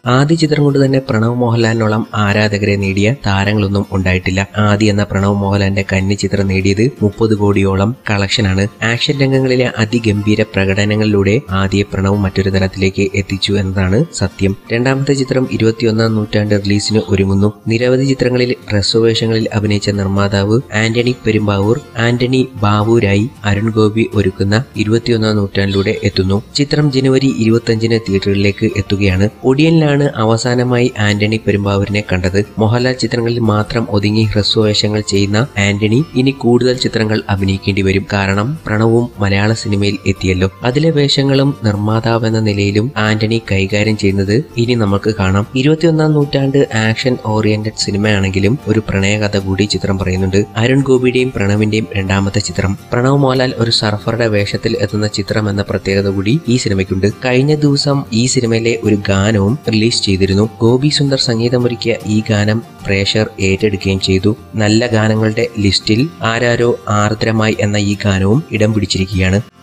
ആദ്യ ചിത്രം കൊണ്ട് തന്നെ പ്രണവ് മോഹൻലാലിനോളം ആരാധകരെ നേടിയ താരങ്ങളൊന്നും ഉണ്ടായിട്ടില്ല ആദ്യ എന്ന പ്രണവ് മോഹൻലാലിന്റെ കന്നി ചിത്രം നേടിയത് മുപ്പത് കോടിയോളം കളക്ഷനാണ് ആക്ഷൻ രംഗങ്ങളിലെ അതിഗംഭീര പ്രകടനങ്ങളിലൂടെ ആദ്യ പ്രണവ് മറ്റൊരു തലത്തിലേക്ക് എത്തിച്ചു എന്നതാണ് സത്യം രണ്ടാമത്തെ ചിത്രം ഇരുപത്തിയൊന്നാം നൂറ്റാണ്ട് റിലീസിന് ഒരുങ്ങുന്നു നിരവധി ചിത്രങ്ങളിൽ റെസർവേഷങ്ങളിൽ അഭിനയിച്ച നിർമ്മാതാവ് ആന്റണി പെരുമ്പാവൂർ ആന്റണി ബാവൂരായി അരുൺ ഗോപി ഒരുക്കുന്ന ഇരുപത്തിയൊന്നാം നൂറ്റാണ്ടിലൂടെ എത്തുന്നു ചിത്രം ജനുവരി ഇരുപത്തിയഞ്ചിന് തിയേറ്ററുകളിലേക്ക് എത്തുകയാണ് ഒടിയനിലാണ് അവസാനമായി ആന്റണി പെരുമ്പാവൂരിനെ കണ്ടത് മോഹൻലാൽ ചിത്രങ്ങളിൽ മാത്രം ഒതുങ്ങി ഹ്രസ്വവേഷങ്ങൾ ചെയ്യുന്ന ആന്റണി ഇനി കൂടുതൽ ചിത്രങ്ങൾ അഭിനയിക്കേണ്ടി വരും കാരണം പ്രണവും മലയാള സിനിമയിൽ എത്തിയല്ലോ അതിലെ വേഷങ്ങളും നിർമ്മാതാവ് എന്ന നിലയിലും ആന്റണി കൈകാര്യം ചെയ്യുന്നത് ഇനി നമുക്ക് കാണാം ഇരുപത്തിയൊന്നാം നൂറ്റാണ്ട് ആക്ഷൻ ഓറിയന്റഡ് സിനിമയാണെങ്കിലും ഒരു പ്രണയകഥ കൂടി ചിത്രം പറയുന്നുണ്ട് അരുൺ ഗോപിയുടെയും പ്രണവിന്റെയും രണ്ടാമത്തെ ചിത്രം പ്രണവ് മോഹൻലാൽ ഒരു സർഫറുടെ വേഷത്തിൽ എത്തുന്ന ചിത്രം എന്ന പ്രത്യേകത കൂടി ഈ സിനിമയ്ക്കുണ്ട് കഴിഞ്ഞ ദിവസം ഈ സിനിമയിലെ ഒരു ഗാനവും റിലീസ് ചെയ്തിരുന്നു ഗോപി സുന്ദർ സംഗീതമൊരുക്കിയ ഈ ഗാനം പ്രേക്ഷകർ ഏറ്റെടുക്കുകയും ചെയ്തു നല്ല ഗാനങ്ങളുടെ ലിസ്റ്റിൽ ആരാരോ ആർദ്രമായി എന്ന ഈ ഗാനവും ഇടം പിടിച്ചിരിക്കുകയാണ്